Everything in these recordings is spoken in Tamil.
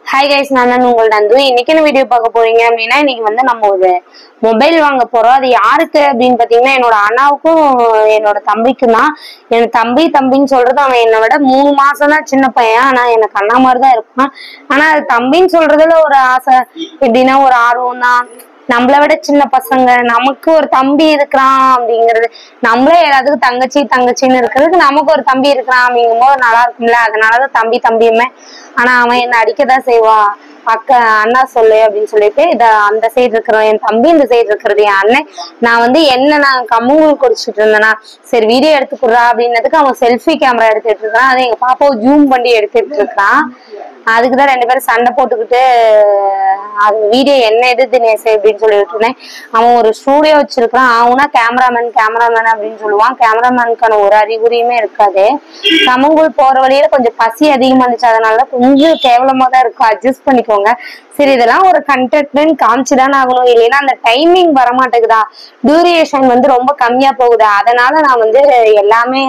ஹாய் கைஸ் நான் தான் உங்கள் நந்து இன்னைக்கு என்ன வீடியோ பார்க்க போறீங்க அப்படின்னா இன்னைக்கு வந்து நம்ம ஒரு மொபைல் வாங்க போறோம் அது யாருக்கு அப்படின்னு பாத்தீங்கன்னா என்னோட அண்ணாவுக்கும் என்னோட தம்பிக்கும் தான் என் தம்பி தம்பின்னு சொல்றது அவன் என்னை விட மூணு மாசம் தான் சின்ன பையன் ஆனா எனக்கு அண்ணா மாதிரி தான் இருப்பான் ஆனா அது தம்பின்னு சொல்றதுல ஒரு ஆசை எப்படின்னா ஒரு ஆர்வம் தான் நம்மளை விட சின்ன பசங்க நமக்கு ஒரு தம்பி இருக்கிறான் அப்படிங்கிறது நம்மளே எல்லாத்துக்கும் தங்கச்சி தங்கச்சின்னு இருக்கிறதுக்கு நமக்கு ஒரு தம்பி இருக்கிறான் அப்படிங்கும் போது நல்லா இருக்கும்ல அதனாலதான் தம்பி தம்பியுமே ஆனா அவன் என்ன அடிக்கதான் செய்வான் அக்கா அண்ணா சொல்லு அப்படின்னு சொல்லிட்டு இத அந்த சைடு இருக்கிறோம் என் தம்பி இந்த சைடு இருக்கிறது என் அண்ணன் நான் வந்து என்ன நான் கம்முங்கள் குடிச்சிட்டு இருந்தேனா சரி வீடியோ எடுத்துக்குறா அப்படின்னதுக்கு அவன் செல்ஃபி கேமரா எடுத்துட்டு இருக்கான் அது எங்க பாப்பாவை ஜூம் பண்ணி எடுத்துட்டு இருக்கான் அதுக்குதான் ரெண்டு பேரும் சண்டை போட்டுக்கிட்டு அது வீடியோ என்ன எது தினேஷ் அப்படின்னு சொல்லிட்டு இருந்தேன் அவன் ஒரு ஸ்டூடியோ வச்சிருக்கான் அவனா கேமராமேன் கேமராமேன் அப்படின்னு சொல்லுவான் கேமராமேனுக்கான ஒரு அறிகுறியுமே இருக்காது சமங்குள் போற வழியில கொஞ்சம் பசி அதிகமா இருந்துச்சு அதனால கொஞ்சம் கேவலமா தான் இருக்கும் அட்ஜஸ்ட் பண்ணிக்கோங்க சரி இதெல்லாம் ஒரு கண்டென்ட் காமிச்சுதானே ஆகணும் இல்லைன்னா அந்த டைமிங் வரமாட்டேங்குதா டியூரேஷன் வந்து ரொம்ப கம்மியா போகுதா அதனால நான் வந்து எல்லாமே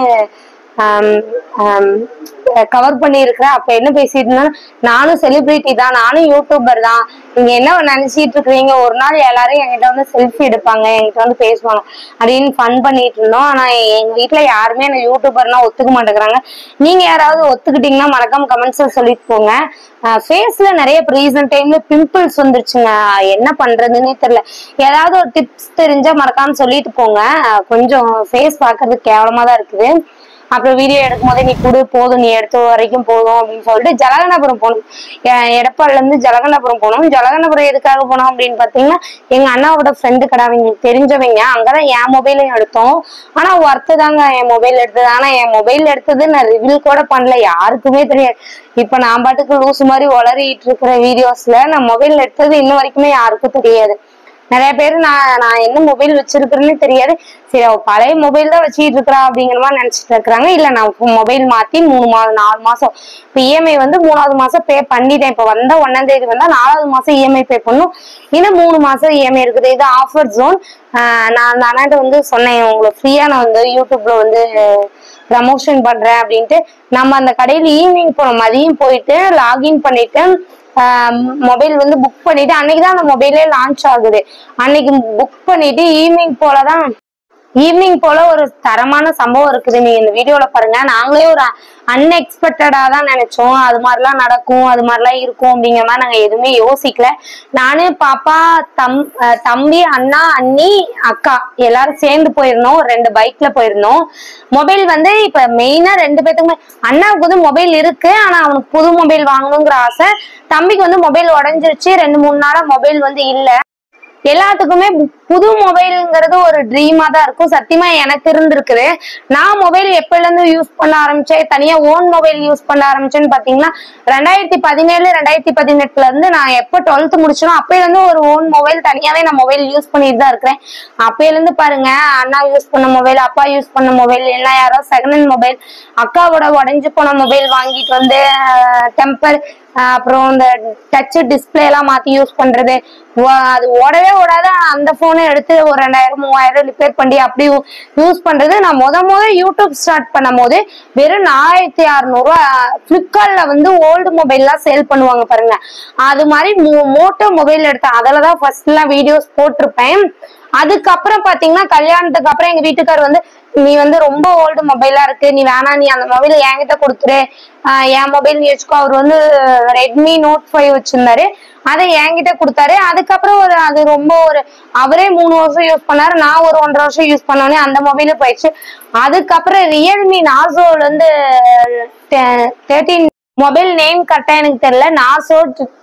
கவர் பண்ணியிருக்கிறேன் அப்ப என்ன பேசிட்டு இருந்தேன்னா நானும் செலிபிரிட்டி தான் நானும் யூடியூபர் தான் நீங்க என்ன நினைச்சிட்டு இருக்கிறீங்க ஒரு நாள் எல்லாரும் என்கிட்ட வந்து செல்ஃபி எடுப்பாங்க என்கிட்ட வந்து பேசுவாங்க அப்படின்னு ஃபன் பண்ணிட்டு இருந்தோம் ஆனா எங்க வீட்ல யாருமே என்ன யூடியூபர்னா ஒத்துக்க மாட்டேங்கிறாங்க நீங்க யாராவது ஒத்துக்கிட்டீங்கன்னா மறக்காம கமெண்ட்ஸ்ல சொல்லிட்டு போங்க ஃபேஸ்ல நிறைய ரீசன்ட் டைம்ல பிம்பிள்ஸ் வந்துருச்சுங்க என்ன பண்றதுன்னே தெரியல ஏதாவது ஒரு டிப்ஸ் தெரிஞ்சா மறக்காம சொல்லிட்டு போங்க அஹ் கொஞ்சம் ஃபேஸ் பார்க்கறதுக்கு கேவலமா தான் இருக்குது அப்புறம் வீடியோ எடுக்கும் போதே நீ கொடு போதும் நீ எடுத்த வரைக்கும் போதும் அப்படின்னு சொல்லிட்டு ஜலகண்டபுரம் போகணும் எ- எடப்பாடில இருந்து ஜலகண்டபுரம் போகணும் ஜலகண்டபுரம் எதுக்காக போனோம் அப்படின்னு பாத்தீங்கன்னா எங்க அண்ணாவோட ஃப்ரெண்டு கடை அவங்களுக்கு தெரிஞ்சவங்க அங்கதான் என் மொபைலையும் எடுத்தோம் ஆனா ஒர்த்து தாங்க என் மொபைல் எடுத்தது ஆனா என் மொபைல் எடுத்தது நான் ரிவ்யூ கூட பண்ணல யாருக்குமே தெரியாது இப்ப நான் பாட்டுக்கு லூசு மாதிரி உளறிட்டு இருக்கிற வீடியோஸ்ல நான் மொபைல் எடுத்தது இன்ன வரைக்குமே யாருக்கும் தெரியாது நிறைய பேர் நான் நான் என்ன மொபைல் வச்சிருக்கிறேன்னு தெரியாது சரி அவ பழைய மொபைல் தான் வச்சுட்டு இருக்கிறா அப்படிங்கிற மாதிரி நினைச்சிட்டு இருக்கிறாங்க இல்ல நான் மொபைல் மாத்தி மூணு மாதம் நாலு மாசம் இப்ப இஎம்ஐ வந்து மூணாவது மாசம் பே பண்ணிட்டேன் இப்ப வந்தா ஒன்னாம் தேதி வந்தா நாலாவது மாசம் இஎம்ஐ பே பண்ணும் இன்னும் மூணு மாசம் இஎம்ஐ இருக்குது இது ஆஃபர் ஜோன் நான் அந்த அண்ணாட்ட வந்து சொன்னேன் உங்களுக்கு ஃப்ரீயா நான் வந்து யூடியூப்ல வந்து ப்ரமோஷன் பண்றேன் அப்படின்ட்டு நம்ம அந்த கடையில ஈவினிங் போனோம் மதியம் போயிட்டு லாகின் பண்ணிட்டு மொபைல் வந்து புக் பண்ணிட்டு அன்னைக்கு தான் அந்த மொபைலே லான்ச் ஆகுது அன்னைக்கு புக் பண்ணிட்டு ஈவினிங் போலதான் ஈவினிங் போல ஒரு தரமான சம்பவம் இருக்குது நீங்க இந்த வீடியோல பாருங்க நாங்களே ஒரு அன்எக்ஸ்பெக்டடா தான் நினைச்சோம் அது மாதிரிலாம் நடக்கும் அது மாதிரிலாம் இருக்கும் அப்படிங்கிற மாதிரி நாங்க எதுவுமே யோசிக்கல நானு பாப்பா தம் அஹ் தம்பி அண்ணா அண்ணி அக்கா எல்லாரும் சேர்ந்து போயிருந்தோம் ஒரு ரெண்டு பைக்ல போயிருந்தோம் மொபைல் வந்து இப்ப மெயினா ரெண்டு பேத்துக்குமே அண்ணாவுக்கு வந்து மொபைல் இருக்கு ஆனா அவனுக்கு புது மொபைல் வாங்கணுங்கிற ஆசை தம்பிக்கு வந்து மொபைல் உடஞ்சிருச்சு ரெண்டு மூணு நாளா மொபைல் வந்து இல்ல எல்லாத்துக்குமே பு- புது மொபைல்ங்கிறது ஒரு ட்ரீமா தான் இருக்கும் சத்தியமா எனக்கு இருந்திருக்குது நான் மொபைல் எப்பல இருந்து யூஸ் பண்ண ஆரம்பிச்சேன் தனியா ஓன் மொபைல் யூஸ் பண்ண ஆரம்பிச்சேன்னு பாத்தீங்கன்னா ரெண்டாயிரத்தி பதினேழு ரெண்டாயிரத்தி பதினெட்டுல இருந்து நான் எப்ப டுவெல்த் முடிச்சனோ அப்பையில இருந்து ஒரு ஓன் மொபைல் தனியாவே நான் மொபைல் யூஸ் பண்ணிட்டு தான் இருக்கிறேன் அப்பையில இருந்து பாருங்க அண்ணா யூஸ் பண்ண மொபைல் அப்பா யூஸ் பண்ண மொபைல் எல்லாம் யாரோ செகண்ட் ஹேண்ட் மொபைல் அக்காவோட உடஞ்சு போன மொபைல் வாங்கிட்டு வந்து டெம்பர் அப்புறம் இந்த டச் டிஸ்பிளே எல்லாம் மாத்தி யூஸ் பண்றது வ- அது ஓடவே ஓடாது ஆனா அந்த போனை எடுத்து ஒரு ரெண்டாயிரம் மூவாயிரம் ரிப்பேர் பண்ணி அப்படி யூஸ் பண்றது நான் முத முத யூடியூப் ஸ்டார்ட் பண்ணும் போது வெறும் நாலாயிரத்தி அறுநூறுவா பிளிப்கார்ட்ல வந்து ஓல்டு மொபைல் எல்லாம் சேல் பண்ணுவாங்க பாருங்க அது மாதிரி மோட்டோ மொபைல் எடுத்தேன் அதுலதான் ஃபர்ஸ்ட் எல்லாம் வீடியோஸ் போட்டிருப்பேன் அதுக்கப்புறம் பாத்தீங்கன்னா கல்யாணத்துக்கு அப்புறம் எங்க வீட்டுக்கார் வந்து நீ வந்து ரொம்ப ஓல்டு மொபைலா இருக்கு நீ வேணா நீ அந்த மொபைல் என்கிட்ட கொடுத்துரு ஆஹ் என் மொபைல் நீ வச்சுக்கோ அவர் வந்து ரெட்மி நோட் ஃபைவ் வச்சிருந்தாரு அதை என்கிட்ட கொடுத்தாரு அதுக்கப்புறம் ஒரு அது ரொம்ப ஒரு அவரே மூணு வருஷம் யூஸ் பண்ணாரு நான் ஒரு ஒன்றரை வருஷம் யூஸ் பண்ணோடனே அந்த மொபைலே போயிடுச்சு அதுக்கப்புறம் ரியல்மி நாசோல இருந்து தேர்ட்டீன் மொபைல் நேம் கரெக்டா எனக்கு தெரியல Narzo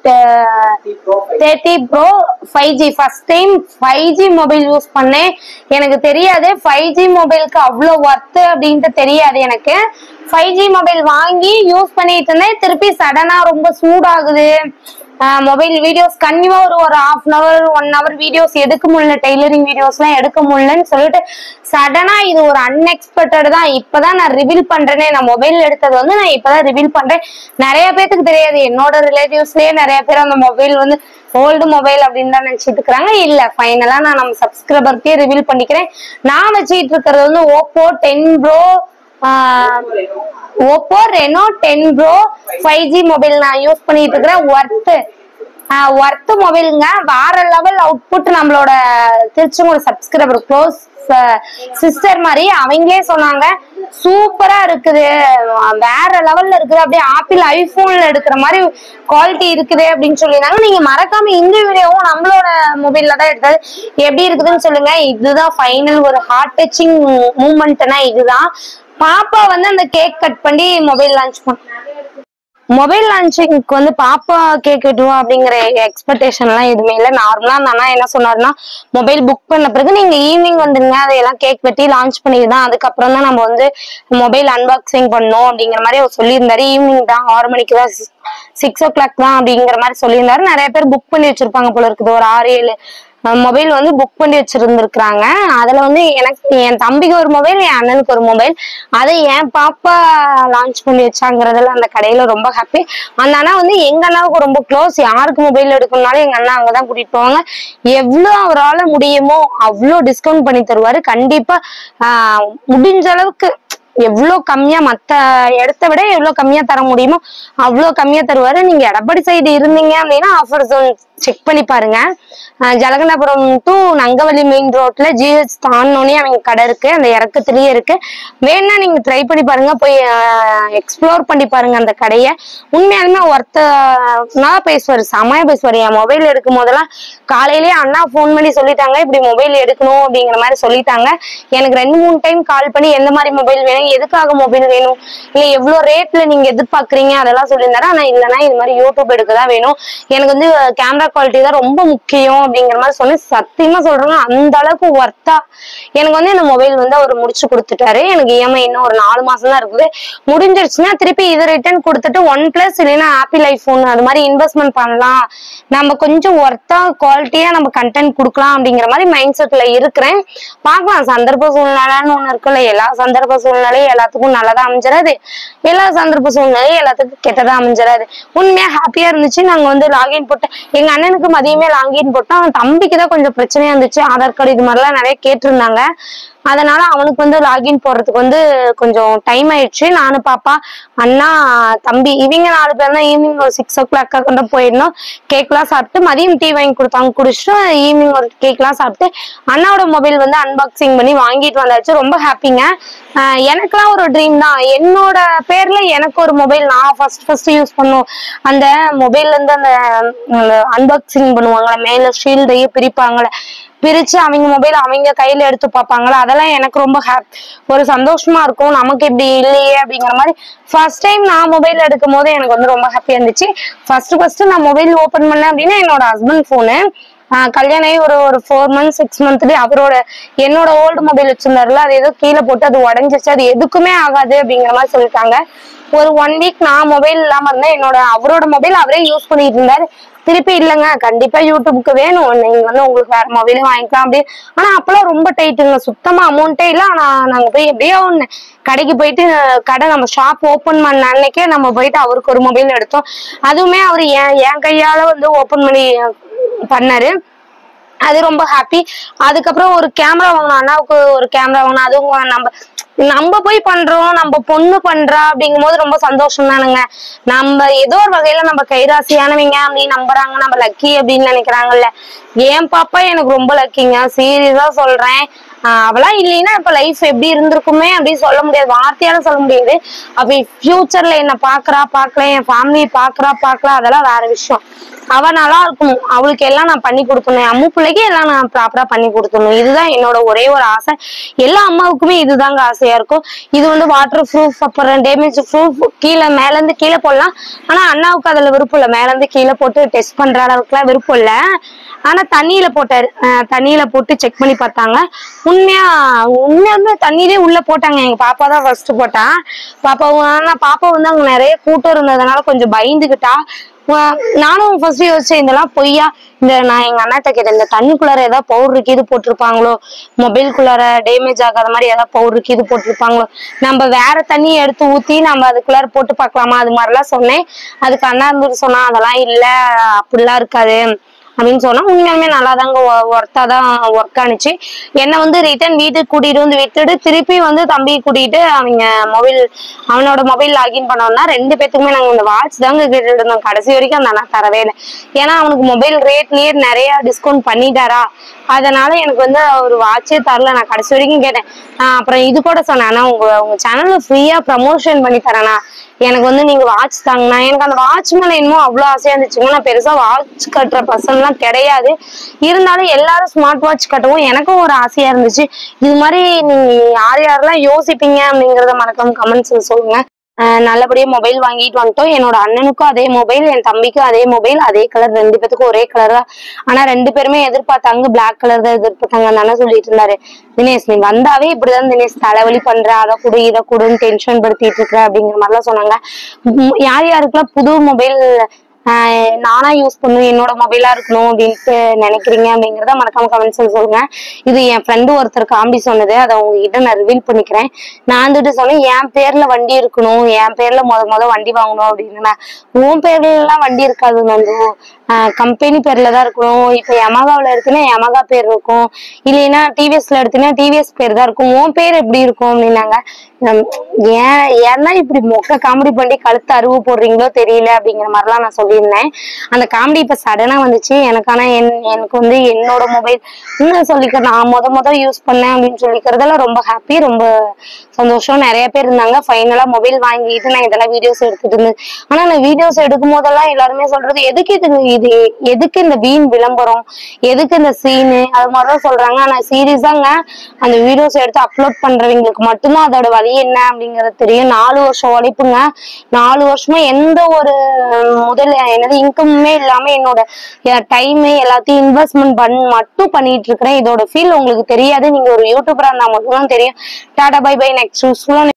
thirty pro five G first time five G mobile use பண்ணேன் எனக்கு தெரியாது ஃபைவ் ஜி மொபைலுக்கு அவ்வளோ ஒர்த்து அப்படின்ட்டு தெரியாது எனக்கு ஃபைவ் ஜி மொபைல் வாங்கி யூஸ் பண்ணிட்டு இருந்தேன் திருப்பி சடனா ரொம்ப சூடாகுது மொபைல் வீடியோஸ் கண்டிப்பா ஒரு ஒரு half an hour one hour videos எடுக்க முடியல டெய்லரிங் வீடியோஸ்லாம் எடுக்க முடியலன்னு சொல்லிட்டு சடனா இது ஒரு அன்எக்ஸ்பெக்டட் தான் இப்பதான் நான் ரிவீல் பண்றேனே நான் மொபைல் எடுத்தது வந்து நான் இப்பதான் ரிவீல் பண்றேன் நிறைய பேத்துக்கு தெரியாது என்னோட ரிலேட்டிவ்ஸ்லயே நிறைய பேர் அந்த மொபைல் வந்து ஓல்டு மொபைல் அப்படின்னு தான் நினைச்சிட்டு இருக்காங்க இல்ல ஃபைனலா நான் நம்ம சப்ஸ்கிரைபர்க்கே ரிவீல் பண்ணிக்கிறேன் நான் வச்சுட்டு இருக்கிறது வந்து Oppo ten pro Oppo Reno ten pro five G mobile நான் யூஸ் பண்ணிட்டு இருக்கிறேன் ஒர்த்து ஒர்த்து மொபைலுங்க வேற லெவல் அவுட்புட் நம்மளோட திருச்செங்கோடு சப்ஸ்கிரைபர் க்ளோஸ் சிஸ்டர் மாதிரி அவங்களே சொன்னாங்க சூப்பரா இருக்குது வேற லெவல்ல இருக்குது அப்படியே ஆப்பிள் ஐபோன்ல எடுக்கிற மாதிரி குவாலிட்டி இருக்குது அப்படின்னு சொல்லியிருந்தாங்க நீங்க மறக்காம இந்த வீடியோவும் நம்மளோட மொபைல்ல தான் எடுத்தது எப்படி இருக்குதுன்னு சொல்லுங்க இதுதான் ஃபைனல் ஒரு ஹார்ட் டச்சிங் மூமெண்ட்னா இதுதான் பாப்பா வந்து அந்த கேக் கட் பண்ணி மொபைல் லான்ச் பண்ண மொபைல் லான்ச்சிங்க்கு வந்து பாப்பா கேக் வெட்டுவோம் அப்படிங்கிற எக்ஸ்பெக்டேஷன் எல்லாம் எதுவுமே இல்லை நார்மலா அந்த அண்ணா என்ன சொன்னாருன்னா மொபைல் புக் பண்ண பிறகு நீங்க ஈவினிங் வந்துருங்க அதையெல்லாம் கேக் வெட்டி லான்ச் பண்ணிதான் அதுக்கப்புறம் தான் நம்ம வந்து மொபைல் அன்பாக்சிங் பண்ணோம் அப்படிங்கிற மாதிரி அவர் சொல்லியிருந்தாரு ஈவினிங் தான் ஆறு மணிக்கு தான் சிக்ஸ் ஓ கிளாக் தான் அப்படிங்கிற மாதிரி சொல்லியிருந்தாரு நிறைய பேர் புக் பண்ணி வச்சிருப்பாங்க போல இருக்குது ஒரு ஆறு ஏழு மொபைல் வந்து புக் பண்ணி வச்சிருந்துருக்காங்க அதுல வந்து எனக்கு என் தம்பிக்கு ஒரு மொபைல் என் அண்ணனுக்கு ஒரு மொபைல் அதை என் பாப்பா லான்ச் பண்ணி வச்சாங்கிறதுல அந்த கடையில ரொம்ப ஹாப்பி அந்த அண்ணா வந்து எங்க அண்ணாவுக்கு ரொம்ப க்ளோஸ் யாருக்கு மொபைல் எடுக்கணும்னாலும் எங்க அண்ணா அங்கதான் கூட்டிட்டு போவாங்க எவ்வளவு அவரால முடியுமோ அவ்வளோ டிஸ்கவுண்ட் பண்ணி தருவாரு கண்டிப்பா ஆஹ், முடிஞ்ச அளவுக்கு எவ்வளோ கம்மியா மத்த இடத்த விட எவ்வளவு கம்மியா தர முடியுமோ அவ்வளோ கம்மியா தருவாரு நீங்க எடப்பாடி சைடு இருந்தீங்க அப்படின்னா ஆஃபர் ஜோன் செக் பண்ணி பாருங்க அஹ் ஜலகண்டாபுரம் டு நங்கவலி மெயின் ரோட்ல ஜிஹெச் தாண்டோனே அவங்க கடை இருக்கு அந்த இறக்கத்துலயே இருக்கு வேணா நீங்க ட்ரை பண்ணி பாருங்க போய் எக்ஸ்ப்ளோர் பண்ணி பாருங்க அந்த கடையை உண்மையாலுமே ஒருத்தனா பேசுவாரு செமையா பேசுவாரு என் மொபைல் எடுக்கும் போதெல்லாம் காலையிலேயே அண்ணா ஃபோன் பண்ணி சொல்லிட்டாங்க இப்படி மொபைல் எடுக்கணும் அப்படிங்கிற மாதிரி சொல்லிட்டாங்க எனக்கு ரெண்டு மூணு டைம் கால் பண்ணி எந்த மாதிரி மொபைல் வேணும் எதுக்காக மொபைல் வேணும் இல்ல எவ்வளவு ரேட்ல நீங்க எதிர்பார்க்கறீங்க அதெல்லாம் சொல்லியிருந்தாரு ஆனா இல்லைன்னா இது மாதிரி யூடியூப் எடுக்க தான் வேணும் எனக்கு வந்து கேமரா குவாலிட்டி தான் ரொம்ப முக்கியம் அப்படிங்கிற மாதிரி சொன்னேன் சத்தியமா சொல்றேங்க அந்த அளவுக்கு ஒர்த்தா எனக்கு வந்து இந்த மொபைல் வந்து அவர் முடிச்சு கொடுத்துட்டாரு எனக்கு இஎம்ஐ இன்னும் ஒரு நாலு மாசம் தான் இருக்குது முடிஞ்சிருச்சுன்னா திருப்பி இது ரிட்டர்ன் கொடுத்துட்டு ஒன் பிளஸ் இல்லைன்னா ஆப்பிள் ஐபோன் அது மாதிரி இன்வெஸ்ட்மெண்ட் பண்ணலாம் நம்ம கொஞ்சம் ஒர்த்தா குவாலிட்டியா நம்ம கண்டென்ட் கொடுக்கலாம் அப்படிங்கிற மாதிரி மைண்ட் செட்ல இருக்கிறேன் பார்க்கலாம் சந்தர்ப்ப சூழ்நிலைன்னு ஒண்ணு இருக்குல்ல எல்லா சந்தர்ப்ப சூழ்நிலையும் எல்லாத்துக்கும் நல்லதா அமைஞ்சிடாது எல்லா சந்தர்ப்ப சூழ்நிலையும் எல்லாத்துக்கும் கெட்டதா அமைஞ்சிடாது உண்மையா ஹாப்பியா இருந்துச்சு நாங்க வந்து லாகின் போட்டோம் எங்க அண்ணனுக்கு மதியமே லாகின் போட்டோம் அவன் தம்பிக்கு தான் கொஞ்சம் பிரச்சனையா இருந்துச்சு ஆதார் கார்டு இது மாதிரிலாம் நிறைய கேட்டிருந்தாங்க அதனால அவனுக்கு வந்து லாகின் போடுறதுக்கு வந்து கொஞ்சம் டைம் ஆயிடுச்சு நானும் பாப்பா அண்ணா தம்பி இவங்க நாலு பேர் தான் ஈவினிங் ஒரு சிக்ஸ் ஓ கிளாக் கொண்டு போயிருந்தோம் கேக்லாம் சாப்பிட்டு மதியம் டீ வாங்கி கொடுத்தாங்க குடிச்சிட்டு ஈவினிங் ஒரு கேக்லாம் சாப்பிட்டு அண்ணாவோட மொபைல் வந்து அன்பாக்சிங் பண்ணி வாங்கிட்டு வந்தாச்சு ரொம்ப ஹாப்பிங்க ஆஹ் எனக்கெல்லாம் ஒரு ட்ரீம் தான் என்னோட பேர்ல எனக்கு ஒரு மொபைல் நான் ஃபர்ஸ்ட் ஃபர்ஸ்ட் யூஸ் பண்ணும் அந்த மொபைல்ல இருந்து அந்த அன்பாக்சிங் பண்ணுவாங்கல்ல மேல ஷீல்டையே பிரிப்பாங்கல்ல பிரிச்சு அவங்க மொபைல் அவங்க கையில எடுத்து பார்ப்பாங்களா அதெல்லாம் எனக்கு ரொம்ப ஹாப் ஒரு சந்தோஷமா இருக்கும் நமக்கு இப்படி இல்லையே அப்படிங்கிற மாதிரி ஃபர்ஸ்ட் டைம் நான் மொபைல் எடுக்கும் போது எனக்கு வந்து ரொம்ப ஹாப்பியா இருந்துச்சு ஃபர்ஸ்ட் ஃபர்ஸ்ட் நான் மொபைல் ஓபன் பண்ணேன் அப்படின்னா என்னோட ஹஸ்பண்ட் போனு கல்யாணம் ஆகி ஒரு ஒரு ஃபோர் மந்த்ஸ் சிக்ஸ் மந்த்லயே அவரோட என்னோட ஓல்டு மொபைல் வச்சிருந்தாருல அது ஏதோ கீழே போட்டு அது உடஞ்சிருச்சு அது எதுக்குமே ஆகாது அப்படிங்கிற மாதிரி சொல்லிட்டாங்க ஒரு ஒன் வீக் நான் மொபைல் இல்லாம இருந்தேன் என்னோட அவரோட மொபைல் அவரே யூஸ் பண்ணிட்டு இருந்தாரு திருப்பி இல்லைங்க கண்டிப்பா யூடியூப்க்கு வேணும் நீங்க வந்து உங்களுக்கு வேற மொபைலே வாங்கிக்கலாம் அப்படி ஆனா அப்பெல்லாம் ரொம்ப டைட்டுங்க சுத்தமா அமௌண்ட்டே இல்ல ஆனா நாங்க போய் எப்படியோ ஒண்ணு கடைக்கு போயிட்டு அஹ், கடை நம்ம ஷாப் ஓபன் பண்ண அன்னைக்கே நம்ம போயிட்டு அவருக்கு ஒரு மொபைல் எடுத்தோம் அதுவுமே அவர் என் என் கையால வந்து ஓபன் பண்ணி அஹ், பண்ணாரு அது ரொம்ப ஹாப்பி அதுக்கப்புறம் ஒரு கேமரா வாங்கணும் அண்ணாவுக்கு ஒரு கேமரா வாங்கணும் அதுவும் நம்ம நம்ம போய் பண்றோம் நம்ம பொண்ணு பண்றா அப்படிங்கும் போது ரொம்ப சந்தோஷம் தானுங்க நம்ம ஏதோ ஒரு வகையில நம்ம கைராசியானவங்க அப்படின்னு நம்புறாங்க நம்ம லக்கி அப்படின்னு நினைக்கிறாங்கல்ல என் பாப்பா எனக்கு ரொம்ப லக்கிங்க சீரியஸா சொல்றேன் ஆஹ் அவளா இல்லைன்னா இப்ப லைஃப் எப்படி இருந்திருக்குமே அப்படின்னு சொல்ல முடியாது வார்த்தையால சொல்ல முடியாது அப்ப ஃபியூச்சர்ல என்ன பாக்குறா பாக்கல என் ஃபேமிலி பாக்குறா பாக்கல அதெல்லாம் வேற விஷயம் அவ நல்லா இருக்கணும் அவளுக்கு எல்லாம் நான் பண்ணி கொடுக்கணும் என் அம்மு பிள்ளைக்கு எல்லாம் நான் ப்ராப்பரா பண்ணி கொடுக்கணும் இதுதான் என்னோட ஒரே ஒரு ஆசை எல்லா அம்மாவுக்குமே இதுதாங்க ஆசையா இருக்கும் இது வந்து வாட்டர் ப்ரூஃப் அப்புறம் டேமேஜ் ப்ரூஃப் கீழே மேல இருந்து கீழே போடலாம் ஆனா அண்ணாவுக்கு அதுல விருப்பம் இல்லை மேல இருந்து கீழே போட்டு டெஸ்ட் பண்ற அளவுக்குலாம் விருப்பம் இல்லை ஆனா தண்ணியில போட்டாரு அஹ் தண்ணியில போட்டு செக் பண்ணி பார்த்தாங்க உண்மையா உண்மையாலுமே தண்ணியிலே உள்ள போட்டாங்க எங்க பாப்பா தான் ஃபர்ஸ்ட் போட்டா பாப்பா ஆனா பாப்பா வந்து அங்க நிறைய கூட்டம் இருந்ததுனால கொஞ்சம் பயந்துகிட்டா வா- நானும் ஃபர்ஸ்ட் யோசிச்சேன் இதெல்லாம் பொய்யா இந்த நான் எங்க அண்ணாட்ட கேட்டேன் இந்த தண்ணிக்குள்ளார ஏதாவது பவுடருக்கு இது போட்டிருப்பாங்களோ மொபைல்குள்ளார டேமேஜ் ஆகாத மாதிரி ஏதாவது பவுடருக்கு இது போட்டிருப்பாங்களோ நம்ம வேற தண்ணி எடுத்து ஊத்தி நம்ம அதுக்குள்ளார போட்டு பார்க்கலாமா அது மாதிரிலாம் சொன்னேன் அதுக்கு அண்ணா இருந்துட்டு சொன்னா அதெல்லாம் இல்ல அப்படிலாம் இருக்காது அப்படின்னு சொன்னா உண்மையாலுமே நல்லா தாங்க ஒர்த்தா தான் ஒர்க் ஆனிச்சு என்னை வந்து ரிட்டர்ன் வீட்டுக்கு கூட்டிட்டு வந்து விட்டுட்டு திருப்பி வந்து தம்பி கூட்டிட்டு அவங்க மொபைல் அவனோட மொபைல் லாகின் பண்ணோம்னா ரெண்டு பேத்துக்குமே நாங்க இந்த வாட்ச் தாங்க கேட்டுட்டு இருந்தோம் கடைசி வரைக்கும் அந்த அண்ணா தரவே இல்லை ஏன்னா அவனுக்கு மொபைல் ரேட் நியர் நிறைய டிஸ்கவுண்ட் பண்ணிட்டாரா அதனால எனக்கு வந்து ஒரு வாட்சே தரல நான் கடைசி வரைக்கும் கேட்டேன் ஆஹ் அப்புறம் இது கூட சொன்னேன் அண்ணா உங்க உங்க சேனல்ல ஃப்ரீயா ப்ரமோஷன் பண்ணி தரேண்ணா எனக்கு வந்து நீங்க வாட்ச் தாங்கண்ணா எனக்கு அந்த வாட்ச் மேல என்னமோ அவ்வளவு ஆசையா இருந்துச்சுங்க நான் பெருசா வாட்ச் கட்டுற பர்சன்லாம் கிடையாது இருந்தாலும் எல்லாரும் ஸ்மார்ட் வாட்ச் கட்டவும் எனக்கும் ஒரு ஆசையா இருந்துச்சு இது மாதிரி நீங்க யார் யாரெல்லாம் யோசிப்பீங்க அப்படிங்கறத மறக்காம கமெண்ட்ஸ்ல சொல்லுங்க ஆஹ் நல்லபடியா மொபைல் வாங்கிட்டு வந்துட்டோம் என்னோட அண்ணனுக்கும் அதே மொபைல் என் தம்பிக்கும் அதே மொபைல் அதே கலர் ரெண்டு பேத்துக்கும் ஒரே கலர் தான் ஆனா ரெண்டு பேருமே எதிர்பார்த்தாங்க பிளாக் கலர் தான் எதிர்பார்த்தாங்க அந்த அண்ணன் சொல்லிட்டு இருந்தாரு தினேஷ் நீ வந்தாவே இப்படிதான் தினேஷ் தலைவலி பண்ற அதை கொடு இதை கொடுன்னு டென்ஷன் படுத்திட்டு இருக்க அப்படிங்கிற மாதிரிலாம் சொன்னாங்க உம் யார் யாருக்கெல்லாம் புது மொபைல் நானா யூஸ் பண்ணும் என்னோட மொபைலா இருக்கணும் அப்படின்ட்டு நினைக்கிறீங்க அப்படிங்கறத மறக்காம கமெண்ட்ஸ்ல சொல்லுங்க இது என் ஃப்ரெண்டு ஒருத்தர் காமெடி சொன்னது அதை உங்ககிட்ட நான் ரிவீல் பண்ணிக்கிறேன் நான் வந்துட்டு சொன்னேன் என் பேர்ல வண்டி இருக்கணும் என் பேர்ல முத முத வண்டி வாங்கணும் அப்படின்னு உன் பேர்ல எல்லாம் வண்டி இருக்காது நந்து கம்பெனி பேர்ல தான் இருக்கணும் இப்ப யமகாவில் எடுத்தீங்கன்னா யமகா பேர் இருக்கும் இல்லைன்னா டிவிஎஸ்ல எடுத்தீங்கன்னா டிவிஎஸ் பேர் தான் இருக்கும் உன் பேர் எப்படி இருக்கும் அப்படின்னாங்க ஹம், ஏன் ஏன்னா இப்படி மொக்க காமெடி பண்ணி கழுத்து அருவு போடுறீங்களோ தெரியல அப்படிங்கிற மாதிரிலாம் நான் சொல்லியிருந்தேன் அந்த காமெடி இப்ப சடனா வந்துச்சு எனக்கான என் எனக்கு வந்து என்னோட மொபைல் இன்னும் சொல்லிக்க நான் முத முத யூஸ் பண்ணேன் அப்படின்னு சொல்லிக்கிறதுல ரொம்ப ஹாப்பி ரொம்ப சந்தோஷம் நிறைய பேர் இருந்தாங்க ஃபைனலா மொபைல் வாங்கிட்டு நான் இதெல்லாம் வீடியோஸ் எடுத்துட்டு இருந்தேன் ஆனா நான் வீடியோஸ் எடுக்கும் போதெல்லாம் எல்லாருமே சொல்றது எதுக்கு இது இது எதுக்கு இந்த வீண் விளம்பரம் எதுக்கு இந்த சீனு அது மாதிரிதான் சொல்றாங்க ஆனா சீரியஸாங்க அந்த வீடியோஸ் எடுத்து அப்லோட் பண்றவங்களுக்கு மட்டும்தான் அதோட வழி என்ன அப்படிங்கறது தெரியும் நாலு வருஷம் உழைப்புங்க நாலு வருஷமா எந்த ஒரு முதல் என்னது இன்கமுமே இல்லாம என்னோட டைம் எல்லாத்தையும் இன்வெஸ்ட்மெண்ட் பண்ண மட்டும் பண்ணிட்டு இருக்கிறேன் இதோட ஃபீல் உங்களுக்கு தெரியாது நீங்க ஒரு யூடியூபரா இருந்தா மட்டும்தான் தெரியும் டாடா பை பை நெக்ஸ்ட்